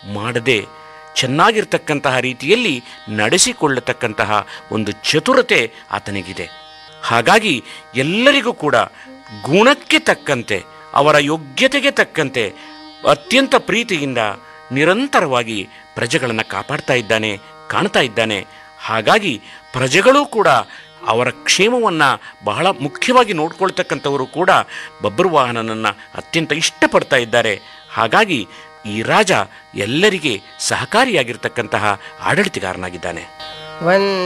ಮಾಡದೆ ಚೆನ್ನಾಗಿರ್ತಕ್ಕಂತಹ ರೀತಿಯಲ್ಲಿ ನಡೆಸಿಕೊಳ್ಳತಕ್ಕಂತಹ ಒಂದು ಚತುರತೆ ಆತನಿಗಿದೆ ಹಾಗಾಗಿ ಎಲ್ಲರಿಗೂ ಕೂಡ ಗುಣಕ್ಕೆ ತಕ್ಕಂತೆ ಅವರ ಯೋಗ್ಯತೆಗೆ ತಕ್ಕಂತೆ ಅತ್ಯಂತ ಪ್ರೀತಿಯಿಂದ ನಿರಂತರವಾಗಿ ಪ್ರಜೆಗಳನ್ನು ಕಾಪಾಡ್ತಾ ಇದ್ದಾನೆ ಕಾಣ್ತಾ ಇದ್ದಾನೆ ಹಾಗಾಗಿ ಪ್ರಜೆಗಳೂ ಕೂಡ ಅವರ ಕ್ಷೇಮವನ್ನು ಬಹಳ ಮುಖ್ಯವಾಗಿ ನೋಡ್ಕೊಳ್ತಕ್ಕಂಥವರು ಕೂಡ ಬಬ್ರುವಾಹನನನ್ನು ಅತ್ಯಂತ ಇಷ್ಟಪಡ್ತಾ ಇದ್ದಾರೆ ಹಾಗಾಗಿ ಈ ರಾಜ ಎಲ್ಲರಿಗೆ ಸಹಕಾರಿಯಾಗಿರ್ತಕ್ಕಂತಹ ಆಡಳಿತಗಾರನಾಗಿದ್ದಾನೆ ವಂದೇ